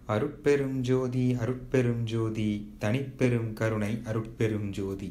அருட்பெரும் ஜோதி அருட்பெரும் ஜோதி தனிப்பெரும் கருணை அருட்பெரும் ஜோதி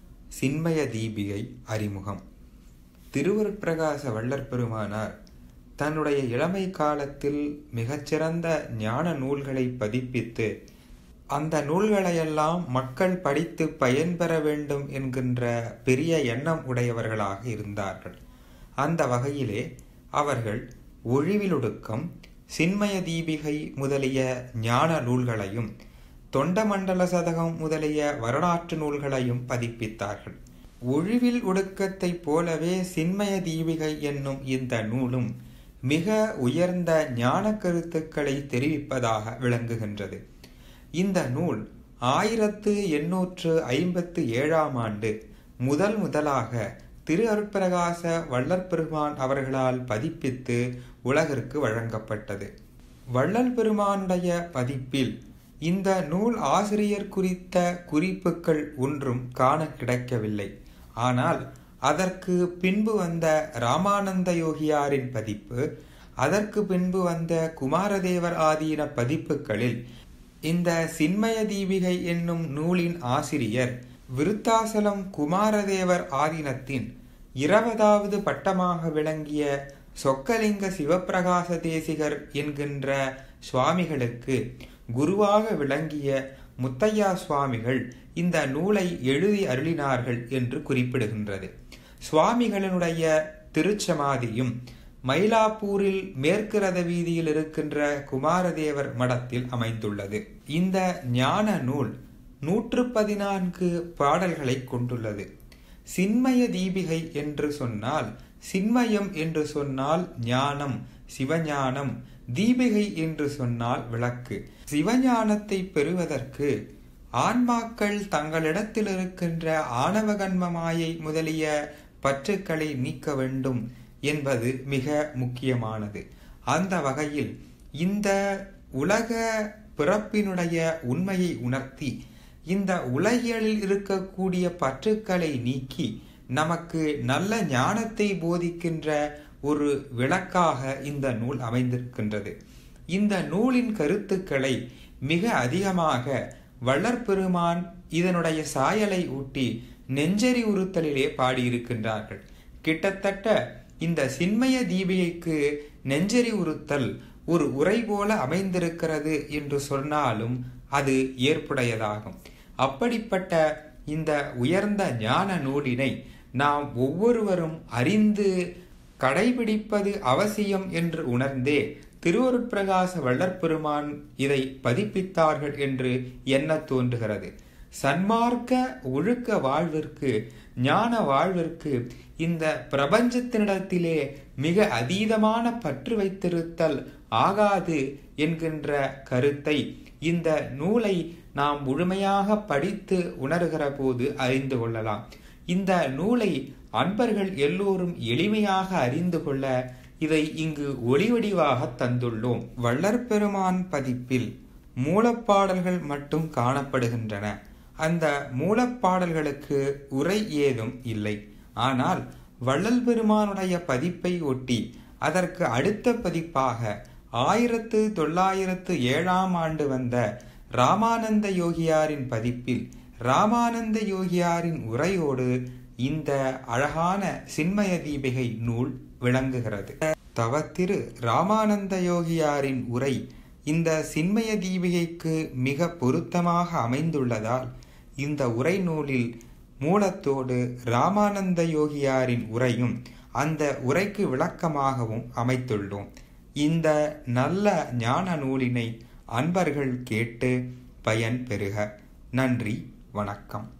சின்மய தீபிகை அறிமுகம் திருவருட்பிரகாச வள்ளற் பெருமானார் தன்னுடைய இளமை காலத்தில் மிகச்சிறந்த ஞான நூல்களை பதிப்பித்து அந்த நூல்களையெல்லாம் மக்கள் படித்து பயன்பெற வேண்டும் என்கின்ற பெரிய எண்ணம் உடையவர்களாக இருந்தார்கள் அந்த வகையிலே அவர்கள் ஒழிவிலொடுக்கம் சின்மய தீபிகை முதலிய ஞான நூல்களையும் தொண்டமண்டல சதகம் முதலிய வரலாற்று நூல்களையும் பதிப்பித்தார்கள் ஒழிவில் ஒடுக்கத்தைப் போலவே சின்மய தீபிகை என்னும் இந்த நூலும் மிக உயர்ந்த ஞான கருத்துக்களை தெரிவிப்பதாக விளங்குகின்றது இந்த நூல் ஆயிரத்து எண்ணூற்று ஐம்பத்து ஏழாம் ஆண்டு முதல் முதலாக திரு அருட்பிரகாச வள்ளற் பெருமான் அவர்களால் பதிப்பித்து உலகிற்கு வழங்கப்பட்டது வள்ளல் பெருமானுடைய பதிப்பில் இந்த நூல் ஆசிரியர் குறித்த குறிப்புகள் ஒன்றும் காண கிடைக்கவில்லை ஆனால் அதற்கு பின்பு வந்த ராமானந்த யோகியாரின் பதிப்பு அதற்கு பின்பு வந்த குமாரதேவர் ஆதீன பதிப்புகளில் இந்த சின்மய தீபிகை என்னும் நூலின் ஆசிரியர் விருத்தாசலம் குமாரதேவர் ஆதீனத்தின் இருபதாவது பட்டமாக விளங்கிய சொக்கலிங்க சிவப்பிரகாச தேசிகர் என்கின்ற சுவாமிகளுக்கு குருவாக விளங்கிய முத்தையா சுவாமிகள் இந்த நூலை எழுதி அருளினார்கள் என்று குறிப்பிடுகின்றது சுவாமிகளினுடைய திருச்சமாதியும் மயிலாப்பூரில் மேற்கு ரத வீதியில் இருக்கின்ற குமாரதேவர் மடத்தில் அமைந்துள்ளது இந்த ஞான நூல் நூற்று பதினான்கு பாடல்களை கொண்டுள்ளது சின்மய தீபிகை என்று சொன்னால் சின்மயம் என்று சொன்னால் ஞானம் சிவஞானம் தீபிகை என்று சொன்னால் விளக்கு சிவஞானத்தை பெறுவதற்கு ஆன்மாக்கள் தங்களிடத்தில் இருக்கின்ற ஆணவகன்ம மாயை முதலிய பற்றுக்களை நீக்க வேண்டும் என்பது மிக முக்கியமானது அந்த வகையில் இந்த உலக பிறப்பினுடைய உண்மையை உணர்த்தி இந்த உலகியலில் இருக்கக்கூடிய பற்றுக்களை நீக்கி நமக்கு நல்ல ஞானத்தை போதிக்கின்ற ஒரு விளக்காக இந்த நூல் அமைந்திருக்கின்றது இந்த நூலின் கருத்துக்களை மிக அதிகமாக வள்ளற்பெருமான் இதனுடைய சாயலை ஊட்டி நெஞ்சரி உறுத்தலிலே பாடியிருக்கின்றார்கள் கிட்டத்தட்ட இந்த சின்மய தீபிகைக்கு நெஞ்சரி உறுத்தல் ஒரு உரை போல அமைந்திருக்கிறது என்று சொன்னாலும் அது ஏற்புடையதாகும் அப்படிப்பட்ட இந்த உயர்ந்த ஞான நூலினை நாம் ஒவ்வொருவரும் அறிந்து கடைபிடிப்பது அவசியம் என்று உணர்ந்தே திருவருட்பிரகாச வள்ளற்பெருமான் இதை பதிப்பித்தார்கள் என்று எண்ண தோன்றுகிறது சன்மார்க்க ஒழுக்க வாழ்விற்கு ஞான வாழ்விற்கு இந்த பிரபஞ்சத்தினிடத்திலே மிக அதீதமான பற்று வைத்திருத்தல் ஆகாது என்கின்ற கருத்தை இந்த நூலை நாம் முழுமையாக படித்து உணர்கிற போது அறிந்து கொள்ளலாம் இந்த நூலை அன்பர்கள் எல்லோரும் எளிமையாக அறிந்து கொள்ள இதை இங்கு ஒளிவடிவாக தந்துள்ளோம் வள்ளற்பெருமான் பதிப்பில் மூலப்பாடல்கள் மட்டும் காணப்படுகின்றன அந்த மூலப்பாடல்களுக்கு உரை ஏதும் இல்லை ஆனால் வள்ளல் பெருமானுடைய பதிப்பை ஒட்டி அதற்கு அடுத்த பதிப்பாக ஆயிரத்து தொள்ளாயிரத்து ஏழாம் ஆண்டு வந்த ராமானந்த யோகியாரின் பதிப்பில் ராமானந்த யோகியாரின் உரையோடு இந்த அழகான சின்மய தீபிகை நூல் விளங்குகிறது தவத்திரு ராமானந்த யோகியாரின் உரை இந்த சின்மய தீபிகைக்கு மிக பொருத்தமாக அமைந்துள்ளதால் இந்த உரை நூலில் மூலத்தோடு ராமானந்த யோகியாரின் உரையும் அந்த உரைக்கு விளக்கமாகவும் அமைத்துள்ளோம் இந்த நல்ல ஞான நூலினை அன்பர்கள் கேட்டு பயன் பெறுக நன்றி வணக்கம்